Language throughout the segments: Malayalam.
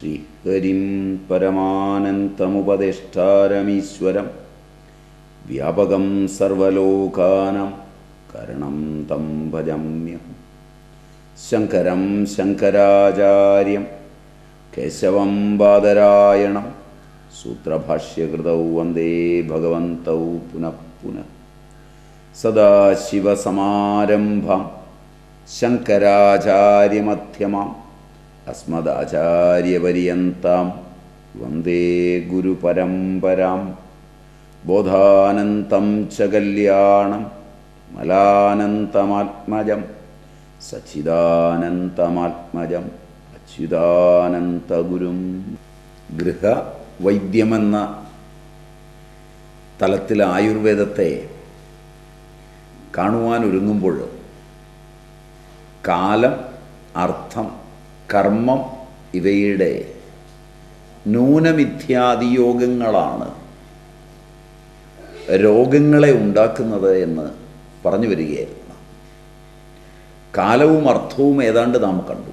ശ്രീഹരിം പരമാനന്തമുപദേഷ്ടാരമീശ്വരം വ്യാപകം സർവലോകാനാം കരണം തം ഭജമ്യഹം ശങ്കരം ശങ്കരാചാര്യം കേശവം ബാദരായണം സൂത്രഭാഷ്യകൃതൗ വന്ദേ ഭഗവന്തൗ പുനഃ പുനഃ സദാശിവസമാരംഭം ശങ്കരാചാര്യമധ്യമാം അസ്മദാചാര്യപര്യന്താം വന്ദേ ഗുരുപരമ്പരാം ബോധാനന്തം ച കല്യാണം മലാനന്തമാത്മജം സച്ചിദാനന്തമാത്മജം അച്യുതാനന്തഗുരും ഗൃഹവൈദ്യമെന്ന തലത്തിൽ ആയുർവേദത്തെ കാണുവാൻ ഒരുങ്ങുമ്പോൾ കാലം അർത്ഥം കർമ്മം ഇവയുടെ ന്യൂനമിഥ്യാദിയോഗങ്ങളാണ് രോഗങ്ങളെ ഉണ്ടാക്കുന്നത് എന്ന് പറഞ്ഞു വരികയായിരുന്നു കാലവും അർത്ഥവും ഏതാണ്ട് നാം കണ്ടു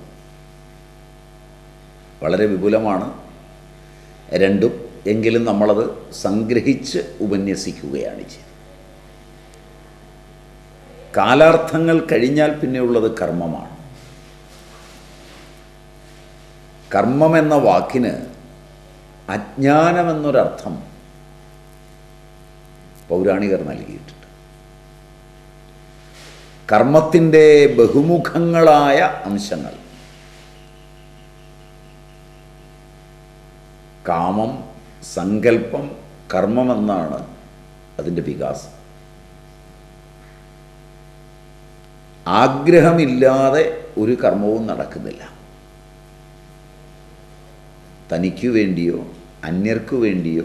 വളരെ വിപുലമാണ് രണ്ടും എങ്കിലും നമ്മളത് സംഗ്രഹിച്ച് ഉപന്യസിക്കുകയാണ് ചെയ്തത് കാലാർത്ഥങ്ങൾ കഴിഞ്ഞാൽ പിന്നെയുള്ളത് കർമ്മമാണ് കർമ്മം എന്ന വാക്കിന് അജ്ഞാനമെന്നൊരർത്ഥം പൗരാണികർ നൽകിയിട്ടുണ്ട് കർമ്മത്തിൻ്റെ ബഹുമുഖങ്ങളായ അംശങ്ങൾ കാമം സങ്കല്പം കർമ്മമെന്നാണ് അതിൻ്റെ വികാസം ആഗ്രഹമില്ലാതെ ഒരു കർമ്മവും നടക്കുന്നില്ല തനിക്കു വേണ്ടിയോ അന്യർക്കു വേണ്ടിയോ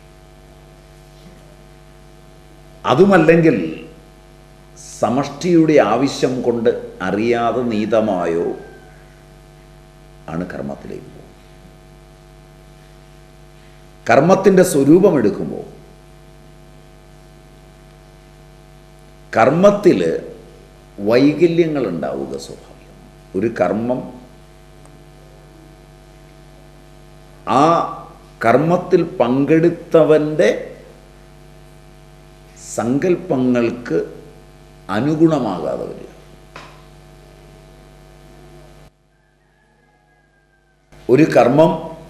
അതുമല്ലെങ്കിൽ സമഷ്ടിയുടെ ആവശ്യം കൊണ്ട് അറിയാതെ നീതമായോ ആണ് കർമ്മത്തിലേക്ക് പോകുന്നത് കർമ്മത്തിൻ്റെ സ്വരൂപം എടുക്കുമ്പോൾ കർമ്മത്തിൽ വൈകല്യങ്ങൾ ഉണ്ടാവുക സ്വാഭാവികം ഒരു കർമ്മം ആ കർമ്മത്തിൽ പങ്കെടുത്തവൻ്റെ സങ്കല്പങ്ങൾക്ക് അനുഗുണമാകാതെ വരിക ഒരു കർമ്മം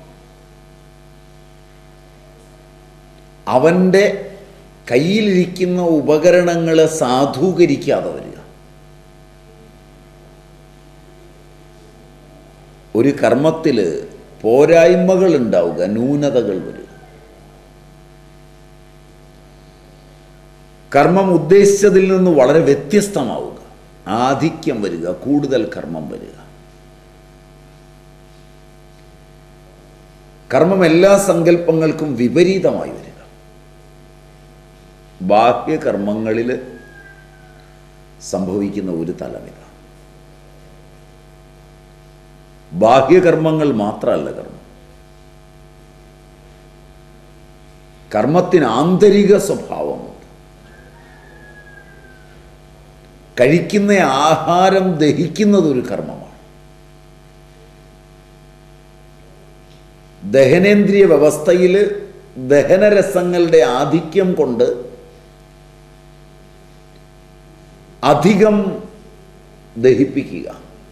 അവൻ്റെ കയ്യിലിരിക്കുന്ന ഉപകരണങ്ങളെ സാധൂകരിക്കാതെ വരിക ഒരു കർമ്മത്തിൽ പോരായ്മകൾ ഉണ്ടാവുക ന്യൂനതകൾ വരിക കർമ്മം ഉദ്ദേശിച്ചതിൽ നിന്ന് വളരെ വ്യത്യസ്തമാവുക ആധിക്യം വരിക കൂടുതൽ കർമ്മം വരിക കർമ്മം എല്ലാ സങ്കല്പങ്ങൾക്കും വിപരീതമായി വരിക ബാഹ്യകർമ്മങ്ങളിൽ സംഭവിക്കുന്ന ഒരു തലമിത ബാഹ്യകർമ്മങ്ങൾ മാത്രമല്ല കർമ്മം കർമ്മത്തിന് ആന്തരിക സ്വഭാവമുണ്ട് കഴിക്കുന്ന ആഹാരം ദഹിക്കുന്നത് ഒരു കർമ്മമാണ് ദഹനേന്ദ്രിയ വ്യവസ്ഥയിൽ ദഹനരസങ്ങളുടെ ആധിക്യം കൊണ്ട് അധികം ദഹിപ്പിക്കുക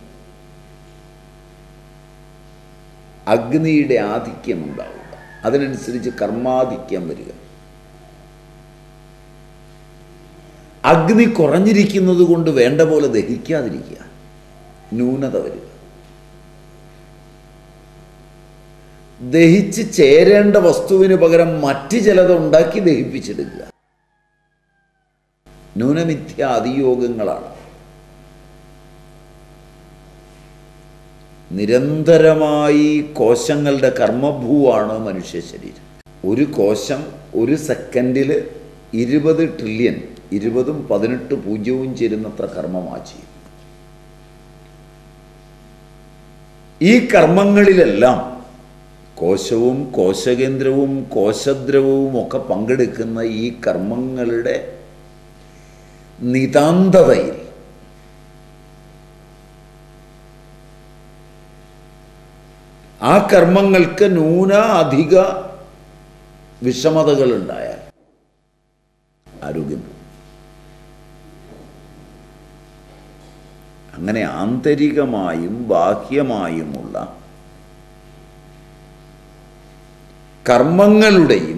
അഗ്നിയുടെ ആധിക്യം ഉണ്ടാവുക അതിനനുസരിച്ച് കർമാധിക്യം വരിക അഗ്നി കുറഞ്ഞിരിക്കുന്നത് കൊണ്ട് വേണ്ട പോലെ ദഹിക്കാതിരിക്കുക ന്യൂനത വരിക ദഹിച്ച് ചേരേണ്ട വസ്തുവിന് പകരം മറ്റ് ചിലത് ഉണ്ടാക്കി ദഹിപ്പിച്ചെടുക്കുക ന്യൂനമിഥ്യ അതിയോഗങ്ങളാണ് നിരന്തരമായി കോശങ്ങളുടെ കർമ്മഭൂവാണ് മനുഷ്യ ശരീരം ഒരു കോശം ഒരു സെക്കൻഡിൽ ഇരുപത് ട്രില്യൺ ഇരുപതും പതിനെട്ട് പൂജ്യവും ചേരുന്നത്ര കർമ്മമാ ചെയ്യും ഈ കർമ്മങ്ങളിലെല്ലാം കോശവും കോശകേന്ദ്രവും കോശദ്രവവും ഒക്കെ പങ്കെടുക്കുന്ന ഈ കർമ്മങ്ങളുടെ നിതാന്തതയിൽ ആ കർമ്മങ്ങൾക്ക് ന്യൂന അധിക വിഷമതകൾ ഉണ്ടായാൽ ആരോഗ്യം പോകും അങ്ങനെ ആന്തരികമായും ബാഹ്യമായുമുള്ള കർമ്മങ്ങളുടെയും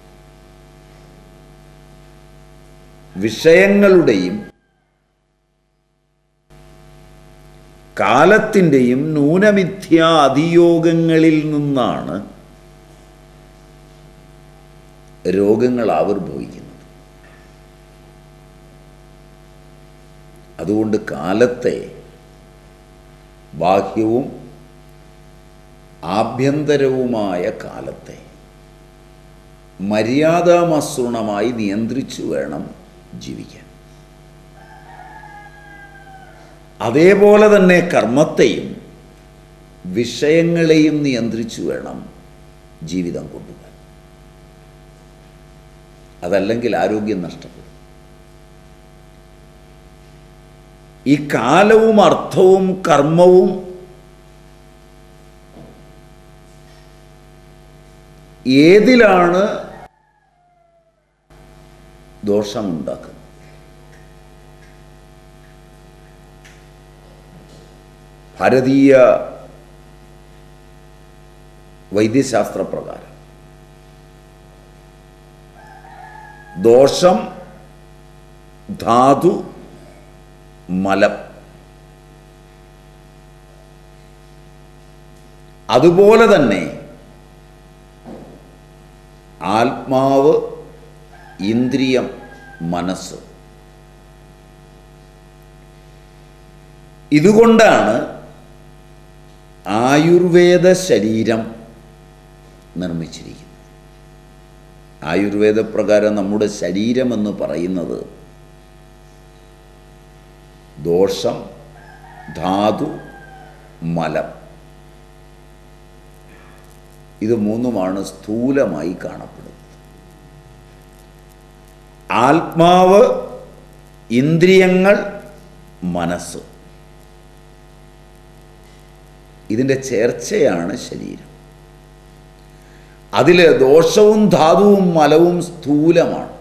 വിഷയങ്ങളുടെയും കാലത്തിൻ്റെയും ന്യൂനമിഥ്യ അതിയോഗങ്ങളിൽ നിന്നാണ് രോഗങ്ങൾ ആവിർഭവിക്കുന്നത് അതുകൊണ്ട് കാലത്തെ ബാഹ്യവും ആഭ്യന്തരവുമായ കാലത്തെ മര്യാദാമസൃണമായി നിയന്ത്രിച്ചു വേണം ജീവിക്കാൻ അതേപോലെ തന്നെ കർമ്മത്തെയും വിഷയങ്ങളെയും നിയന്ത്രിച്ചു വേണം ജീവിതം കൊണ്ടുപോകാൻ അതല്ലെങ്കിൽ ആരോഗ്യം നഷ്ടപ്പെടും ഈ കാലവും അർത്ഥവും കർമ്മവും ഏതിലാണ് ദോഷമുണ്ടാക്കുന്നത് ഭാരതീയ വൈദ്യശാസ്ത്ര പ്രകാരം ദോഷം ധാതു മലം അതുപോലെ തന്നെ ആത്മാവ് ഇന്ദ്രിയം മനസ്സ് ഇതുകൊണ്ടാണ് ആയുർവേദ ശരീരം നിർമ്മിച്ചിരിക്കുന്നത് ആയുർവേദ പ്രകാരം നമ്മുടെ ശരീരമെന്ന് പറയുന്നത് ദോഷം ധാതു മലം ഇത് മൂന്നുമാണ് സ്ഥൂലമായി കാണപ്പെടുന്നത് ആത്മാവ് ഇന്ദ്രിയങ്ങൾ മനസ്സ് ഇതിൻ്റെ ചേർച്ചയാണ് ശരീരം അതിൽ ദോഷവും ധാതുവും മലവും സ്ഥൂലമാണ്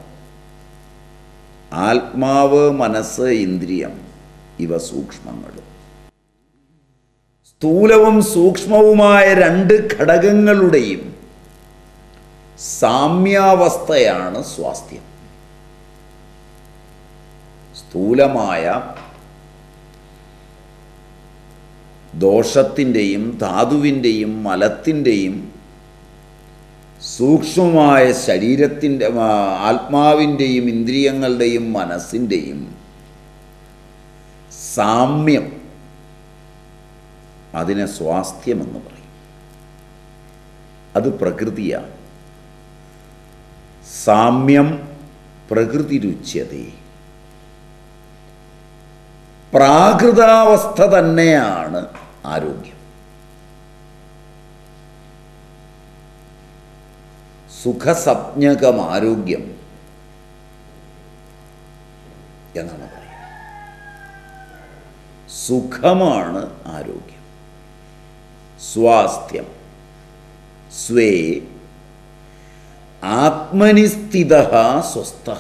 ആത്മാവ് മനസ്സ് ഇന്ദ്രിയം ഇവ സൂക്ഷ്മങ്ങളും സ്ഥൂലവും സൂക്ഷ്മവുമായ രണ്ട് ഘടകങ്ങളുടെയും സാമ്യാവസ്ഥയാണ് സ്വാസ്ഥ്യം സ്ഥൂലമായ ദോഷത്തിൻ്റെയും ധാതുവിൻ്റെയും മലത്തിൻ്റെയും സൂക്ഷ്മമായ ശരീരത്തിൻ്റെ ആത്മാവിൻ്റെയും ഇന്ദ്രിയങ്ങളുടെയും മനസ്സിൻ്റെയും സാമ്യം അതിനെ സ്വാസ്ഥ്യമെന്ന് പറയും അത് പ്രകൃതിയാണ് സാമ്യം പ്രകൃതിരുച്യതേ പ്രാകൃതാവസ്ഥ തന്നെയാണ് ആരോഗ്യം സുഖസപ്ഞകം ആരോഗ്യം എന്നാണ് പറയുന്നത് സുഖമാണ് ആരോഗ്യം സ്വാസ്ഥ്യം സ്വേ ആത്മനിസ്ഥിത സ്വസ്ഥ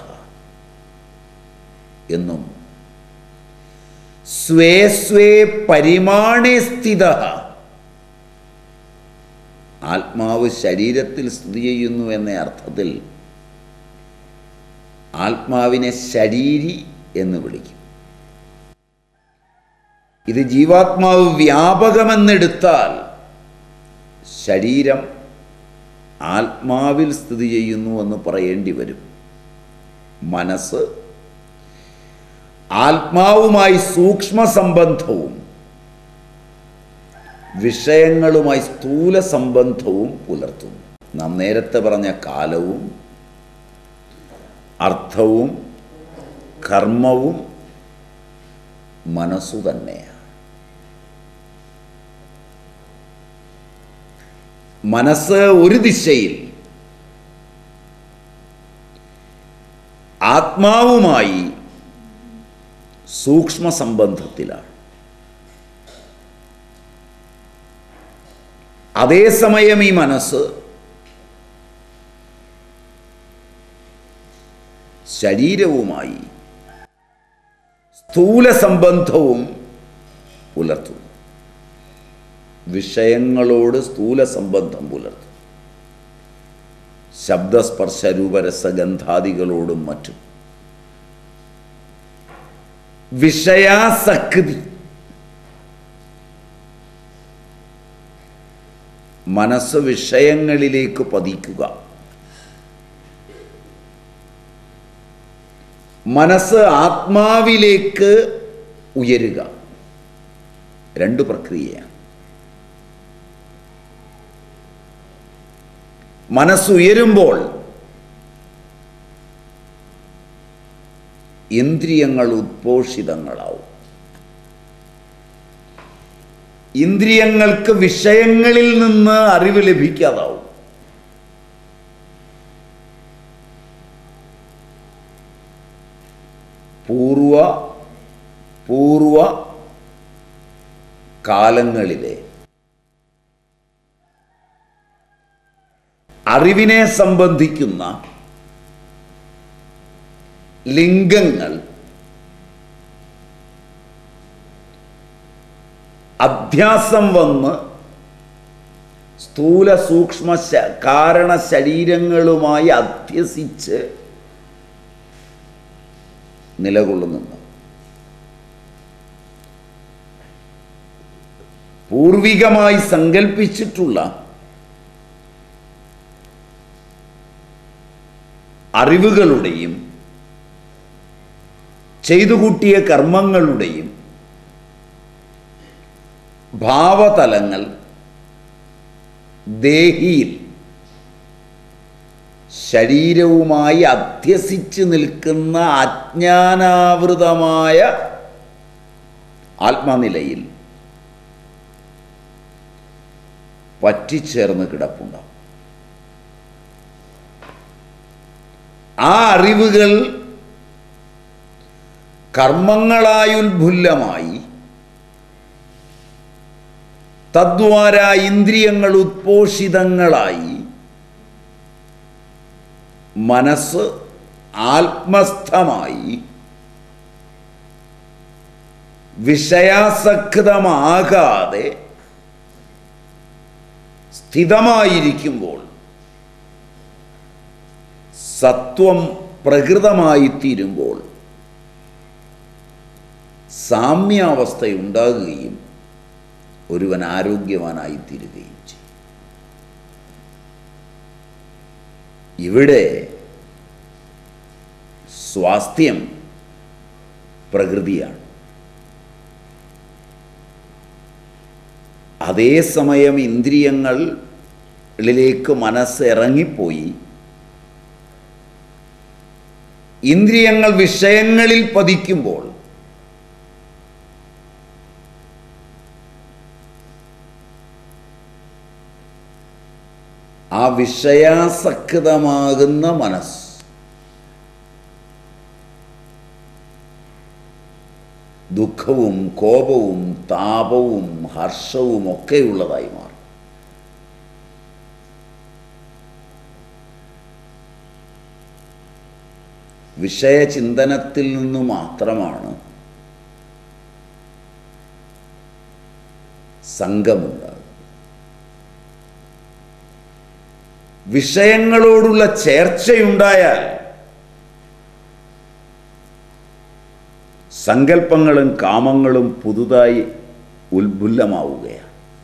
എന്നും സ്വേ സ്വേ പരിമാണേ സ്ഥിത ആത്മാവ് ശരീരത്തിൽ സ്ഥിതി ചെയ്യുന്നു എന്ന അർത്ഥത്തിൽ ആത്മാവിനെ ശരീരി എന്ന് വിളിക്കും ഇത് ജീവാത്മാവ് വ്യാപകമെന്നെടുത്താൽ ശരീരം ആത്മാവിൽ സ്ഥിതി ചെയ്യുന്നു എന്ന് പറയേണ്ടി വരും മനസ്സ് ആത്മാവുമായി സൂക്ഷ്മ സംബന്ധവും വിഷയങ്ങളുമായി സ്ഥൂല സംബന്ധവും പുലർത്തുന്നു നാം നേരത്തെ പറഞ്ഞ കാലവും അർത്ഥവും കർമ്മവും മനസ്സു തന്നെയാണ് മനസ്സ് ഒരു ദിശയിൽ ആത്മാവുമായി സൂക്ഷ്മ സംബന്ധത്തിലാണ് അതേസമയം ഈ മനസ്സ് ശരീരവുമായി സ്ഥൂല സംബന്ധവും പുലർത്തുന്നു വിഷയങ്ങളോട് സ്ഥൂല സംബന്ധം പുലർത്തും ശബ്ദസ്പർശ രൂപരസഗന്ധാദികളോടും മറ്റും വിഷയാസക്തി മനസ്സ് വിഷയങ്ങളിലേക്ക് പതിക്കുക മനസ്സ് ആത്മാവിലേക്ക് ഉയരുക രണ്ട് പ്രക്രിയയാണ് മനസ്സുയരുമ്പോൾ ഇന്ദ്രിയങ്ങൾ ഉദ്പോഷിതങ്ങളാവും ഇന്ദ്രിയങ്ങൾക്ക് വിഷയങ്ങളിൽ നിന്ന് അറിവ് ലഭിക്കാതാവും പൂർവ പൂർവ കാലങ്ങളിലെ അറിവിനെ സംബന്ധിക്കുന്ന ലിംഗങ്ങൾ അധ്യാസം വന്ന് സ്ഥൂല സൂക്ഷ്മ ശ- കാരണ ശരീരങ്ങളുമായി അധ്യസിച്ച് നിലകൊള്ളുന്നുണ്ട് പൂർവികമായി സങ്കല്പിച്ചിട്ടുള്ള അറിവുകളുടെയും ചെയ്തു കൂട്ടിയ കർമ്മങ്ങളുടെയും ഭാവതലങ്ങൾ ദേഹിയിൽ ശരീരവുമായി അധ്യസിച്ച് നിൽക്കുന്ന അജ്ഞാനാവൃതമായ ആത്മനിലയിൽ പറ്റിച്ചേർന്ന് കിടപ്പുണ്ടാവും ആ അറിവുകൾ കർമ്മങ്ങളായുൽഭുല്ലമായി തദ്വാര ഇന്ദ്രിയങ്ങൾ ഉദ്പോഷിതങ്ങളായി മനസ്സ് ആത്മസ്ഥമായി വിഷയാസക്തമാകാതെ സ്ഥിതമായിരിക്കുമ്പോൾ സത്വം പ്രകൃതമായിത്തീരുമ്പോൾ സാമ്യാവസ്ഥയുണ്ടാകുകയും ഒരുവൻ ആരോഗ്യവാനായിത്തീരുകയും ചെയ്യും ഇവിടെ സ്വാസ്ഥ്യം പ്രകൃതിയാണ് അതേസമയം ഇന്ദ്രിയങ്ങളിലേക്ക് മനസ്സ് ഇറങ്ങിപ്പോയി ഇന്ദ്രിയങ്ങൾ വിഷയങ്ങളിൽ പതിക്കുമ്പോൾ ആ വിഷയാസക്തമാകുന്ന മനസ്സ് ദുഃഖവും കോപവും താപവും ഹർഷവും ഒക്കെയുള്ളതായി മാറും വിഷയചിന്തനത്തിൽ നിന്ന് മാത്രമാണ് സംഘമുണ്ടാകുന്നത് വിഷയങ്ങളോടുള്ള ചേർച്ചയുണ്ടായാൽ സങ്കല്പങ്ങളും കാമങ്ങളും പുതുതായി ഉത്ബുല്ലമാവുകയാണ്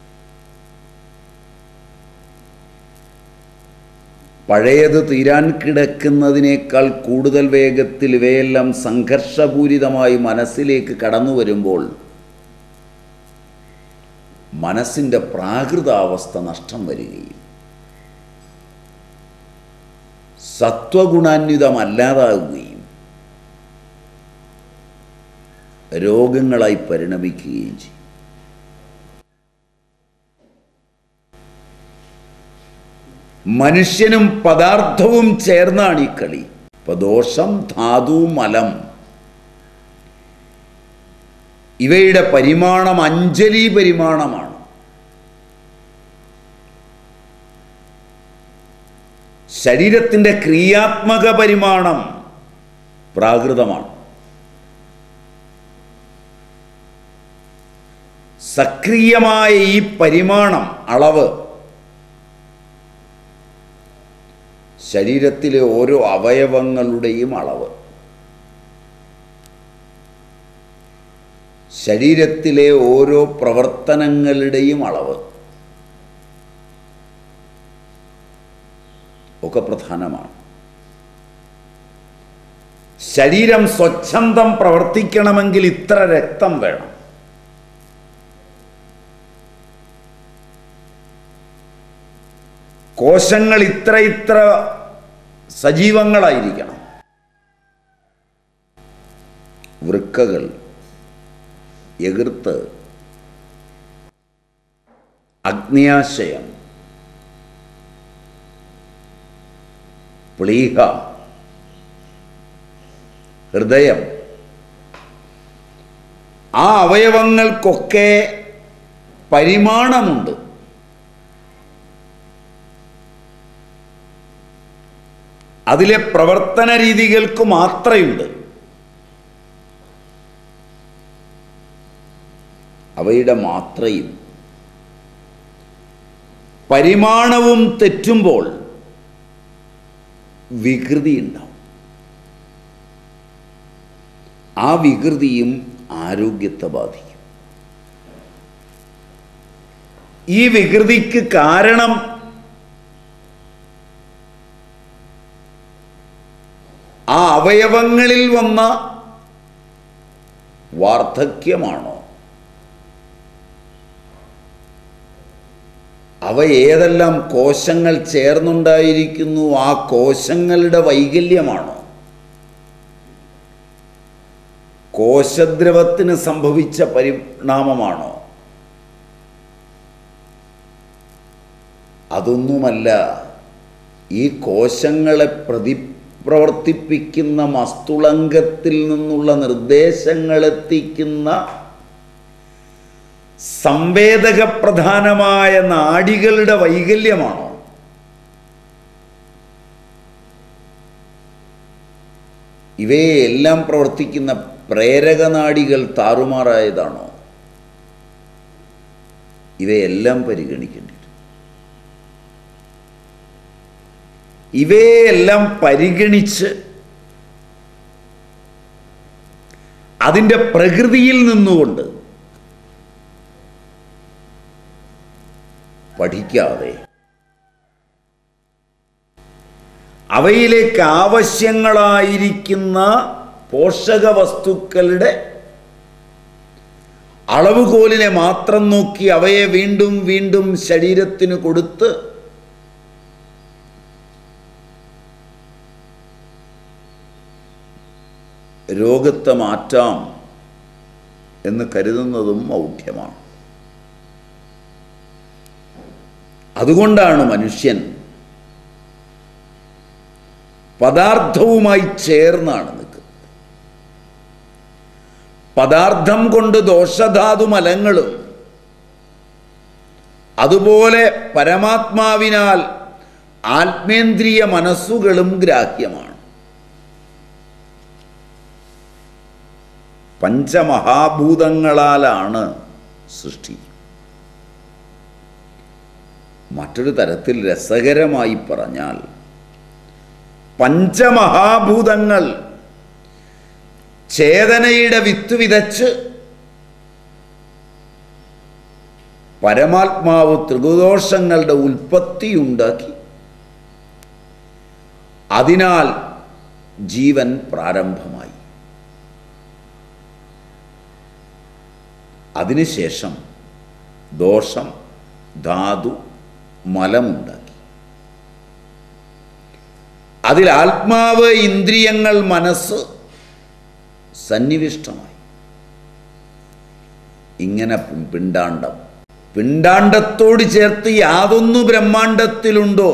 പഴയത് തീരാൻ കിടക്കുന്നതിനേക്കാൾ കൂടുതൽ വേഗത്തിൽ ഇവയെല്ലാം സംഘർഷപൂരിതമായി മനസ്സിലേക്ക് കടന്നു വരുമ്പോൾ മനസ്സിൻ്റെ പ്രാകൃതാവസ്ഥ നഷ്ടം വരികയും സത്വഗുണാന്വിതമല്ലാതാകുകയും രോഗങ്ങളായി പരിണമിക്കുകയും ചെയ്യും മനുഷ്യനും പദാർത്ഥവും ചേർന്നാണ് ഈ കളി ഇപ്പൊ ദോഷം ധാതു മലം ഇവയുടെ പരിമാണം അഞ്ജലി പരിമാണമാണ് ശരീരത്തിൻ്റെ ക്രിയാത്മക പരിമാണം പ്രാകൃതമാണ് സക്രിയമായ ഈ പരിമാണം അളവ് ശരീരത്തിലെ ഓരോ അവയവങ്ങളുടെയും അളവ് ശരീരത്തിലെ ഓരോ പ്രവർത്തനങ്ങളുടെയും അളവ് ഒക്കെ പ്രധാനമാണ് ശരീരം സ്വച്ഛന്തം പ്രവർത്തിക്കണമെങ്കിൽ ഇത്ര രക്തം വേണം കോശങ്ങൾ ഇത്ര ഇത്ര സജീവങ്ങളായിരിക്കണം വൃക്കകൾ എതിർത്ത് അഗ്നിയാശയം പ്ലീഹ ഹൃദയം ആ അവയവങ്ങൾക്കൊക്കെ പരിമാണമുണ്ട് അതിലെ പ്രവർത്തന രീതികൾക്ക് മാത്രയുണ്ട് അവയുടെ മാത്രയും പരിമാണവും തെറ്റുമ്പോൾ വികൃതി ഉണ്ടാവും ആ വികൃതിയും ആരോഗ്യത്തെ ബാധിക്കും ഈ വികൃതിക്ക് കാരണം ആ അവയവങ്ങളിൽ വന്ന വാർദ്ധക്യമാണോ അവ ഏതെല്ലാം കോശങ്ങൾ ചേർന്നുണ്ടായിരിക്കുന്നു ആ കോശങ്ങളുടെ വൈകല്യമാണോ കോശദ്രവത്തിന് സംഭവിച്ച പരിണാമമാണോ അതൊന്നുമല്ല ഈ കോശങ്ങളെ പ്രതി പ്രവർത്തിപ്പിക്കുന്ന മസ്തുളങ്കത്തിൽ നിന്നുള്ള നിർദ്ദേശങ്ങളെത്തിക്കുന്ന സംവേദക പ്രധാനമായ നാഡികളുടെ വൈകല്യമാണോ ഇവയെല്ലാം പ്രവർത്തിക്കുന്ന പ്രേരകനാഡികൾ താറുമാറായതാണോ ഇവയെല്ലാം പരിഗണിക്കേണ്ടി വരും. ഇവയെല്ലാം പരിഗണിച്ച് അതിൻ്റെ പ്രകൃതിയിൽ നിന്നുകൊണ്ട് പഠിക്കാതെ അവയിലേക്ക് ആവശ്യങ്ങളായിരിക്കുന്ന പോഷക വസ്തുക്കളുടെ അളവുകോലിനെ മാത്രം നോക്കി അവയെ വീണ്ടും വീണ്ടും ശരീരത്തിന് കൊടുത്ത് രോഗത്തെ മാറ്റാം എന്ന് കരുതുന്നതും മൗഢ്യമാണ് അതുകൊണ്ടാണ് മനുഷ്യൻ പദാർത്ഥവുമായി ചേർന്നാണ് നിൽക്കുന്നത് പദാർത്ഥം കൊണ്ട് ദോഷധാതു മലങ്ങളും അതുപോലെ പരമാത്മാവിനാൽ ആത്മേന്ദ്രിയ മനസ്സുകളും ഗ്രാഹ്യമാണ് പഞ്ചമഹാഭൂതങ്ങളാലാണ് സൃഷ്ടി മറ്റൊരു തരത്തിൽ രസകരമായി പറഞ്ഞാൽ പഞ്ചമഹാഭൂതങ്ങൾ ചേതനയുടെ വിത്ത് വിതച്ച് പരമാത്മാവ് ത്രികുദോഷങ്ങളുടെ ഉൽപ്പത്തിയുണ്ടാക്കി അതിനാൽ ജീവൻ പ്രാരംഭമായി അതിനുശേഷം ദോഷം ധാതു മലമുണ്ടാക്കി അതിൽ ആത്മാവ് ഇന്ദ്രിയങ്ങൾ മനസ്സ് സന്നിവിഷ്ടമായി ഇങ്ങനെ പി- പിണ്ടാണ്ടം പിണ്ടാണ്ടത്തോട് ചേർത്ത് യാതൊന്നു ബ്രഹ്മാണ്ടത്തിലുണ്ടോ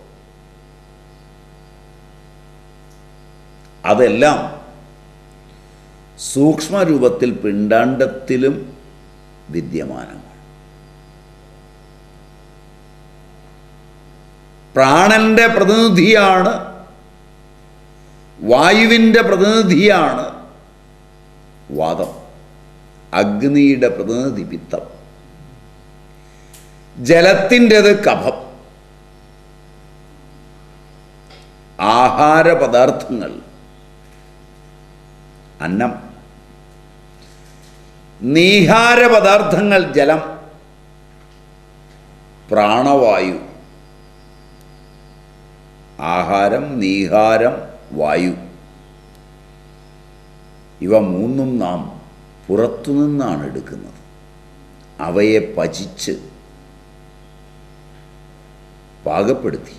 അതെല്ലാം സൂക്ഷ്മരൂപത്തിൽ പിണ്ടാണ്ടത്തിലും വിദ്യമാനമാണ് പ്രാണന്റെ പ്രതിനിധിയാണ് വായുവിൻ്റെ പ്രതിനിധിയാണ് വാദം അഗ്നിയുടെ പ്രതിനിധി പിത്തം ജലത്തിൻ്റെത് കഫം ആഹാര പദാർത്ഥങ്ങൾ അന്നം നീഹാര പദാർത്ഥങ്ങൾ ജലം പ്രാണവായു ആഹാരം നീഹാരം വായു ഇവ മൂന്നും നാം പുറത്തുനിന്നാണ് എടുക്കുന്നത് അവയെ പചിച്ച് പാകപ്പെടുത്തി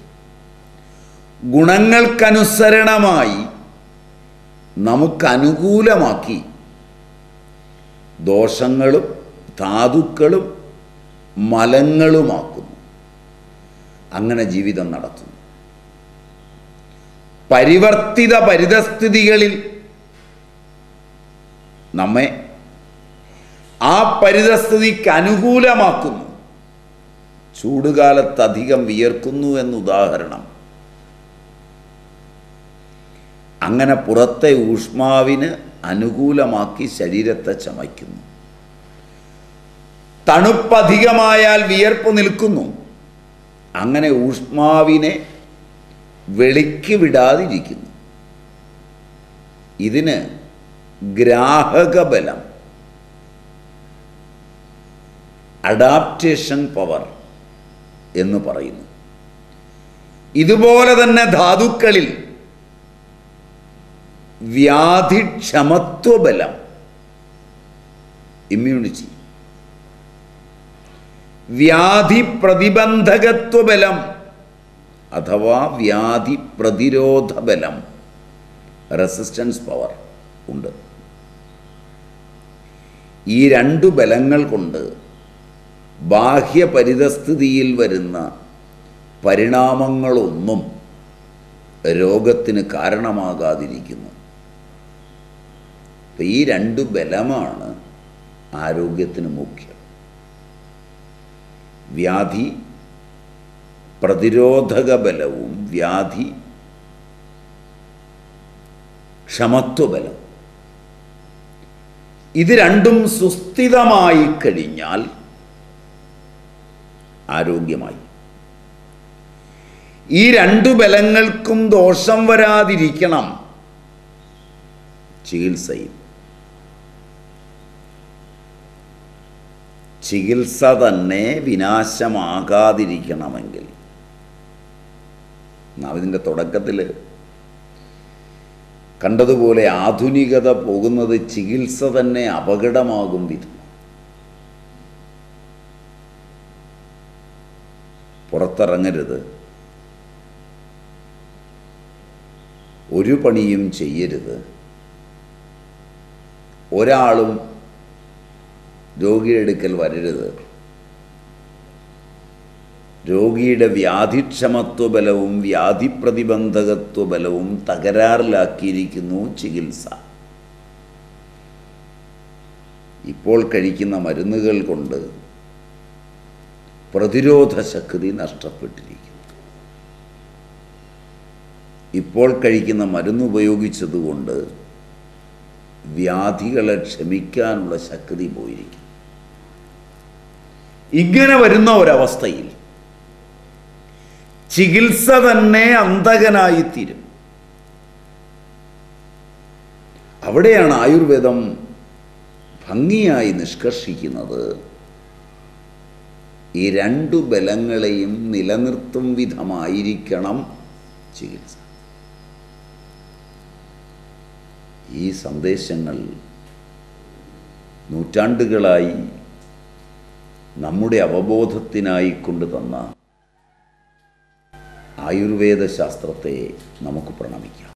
ഗുണങ്ങൾക്കനുസരണമായി നമുക്കനുകൂലമാക്കി ദോഷങ്ങളും ധാതുക്കളും മലങ്ങളുമാക്കുന്നു അങ്ങനെ ജീവിതം നടത്തുന്നു പരിവർത്തിത പരിതസ്ഥിതികളിൽ നമ്മെ ആ പരിതസ്ഥിതിക്ക് അനുകൂലമാക്കുന്നു ചൂടുകാലത്ത് അധികം വിയർക്കുന്നു എന്ന് ഉദാഹരണം അങ്ങനെ പുറത്തെ ഊഷ്മാവിന് അനുകൂലമാക്കി ശരീരത്തെ ചമയ്ക്കുന്നു തണുപ്പധികമായാൽ വിയർപ്പ് നിൽക്കുന്നു അങ്ങനെ ഊഷ്മാവിനെ വെളിക്ക് വിടാതിരിക്കുന്നു ഇതിന് ഗ്രാഹകബലം അഡാപ്റ്റേഷൻ പവർ എന്ന് പറയുന്നു ഇതുപോലെ തന്നെ ധാതുക്കളിൽ വ്യാധിക്ഷമത്വബലം ഇമ്മ്യൂണിറ്റി വ്യാധി പ്രതിബന്ധകത്വബലം അഥവാ വ്യാധി പ്രതിരോധ ബലം റെസിസ്റ്റൻസ് പവർ ഉണ്ട് ഈ രണ്ടു ബലങ്ങൾ കൊണ്ട് ബാഹ്യ പരിതസ്ഥിതിയിൽ വരുന്ന പരിണാമങ്ങളൊന്നും രോഗത്തിന് കാരണമാകാതിരിക്കുന്നു അപ്പം ഈ രണ്ടു ബലമാണ് ആരോഗ്യത്തിന് മുഖ്യം വ്യാധി പ്രതിരോധക ബലവും വ്യാധി ക്ഷമത്വബലം ഇത് രണ്ടും സുസ്ഥിതമായി കഴിഞ്ഞാൽ ആരോഗ്യമായി ഈ രണ്ടു ബലങ്ങൾക്കും ദോഷം വരാതിരിക്കണം ചികിത്സയിൽ ചികിത്സ തന്നെ വിനാശമാകാതിരിക്കണമെങ്കിൽ നാം ഇതിൻ്റെ തുടക്കത്തിൽ കണ്ടതുപോലെ ആധുനികത പോകുന്നത് ചികിത്സ തന്നെ അപകടമാകും വിധം പുറത്തിറങ്ങരുത് ഒരു പണിയും ചെയ്യരുത് ഒരാളും രോഗിയുടെ അടുക്കൽ വരരുത് രോഗിയുടെ വ്യാധിക്ഷമത്വ ബലവും വ്യാധി പ്രതിബന്ധകത്വ ബലവും തകരാറിലാക്കിയിരിക്കുന്നു ചികിത്സ ഇപ്പോൾ കഴിക്കുന്ന മരുന്നുകൾ കൊണ്ട് പ്രതിരോധ ശക്തി നഷ്ടപ്പെട്ടിരിക്കുന്നു ഇപ്പോൾ കഴിക്കുന്ന മരുന്ന് ഉപയോഗിച്ചതുകൊണ്ട് വ്യാധികളെ ക്ഷമിക്കാനുള്ള ശക്തി പോയിരിക്കും ഇങ്ങനെ വരുന്ന ഒരവസ്ഥയിൽ ചികിത്സ തന്നെ അന്തകനായിത്തീരും അവിടെയാണ് ആയുർവേദം ഭംഗിയായി നിഷ്കർഷിക്കുന്നത് ഈ രണ്ടു ബലങ്ങളെയും നിലനിർത്തും വിധമായിരിക്കണം ചികിത്സ ഈ സന്ദേശങ്ങൾ നൂറ്റാണ്ടുകളായി നമ്മുടെ അവബോധത്തിനായി കൊണ്ടുതന്ന ആയുർവേദ ശാസ്ത്രത്തെ നമുക്ക് പ്രണമിക്കാം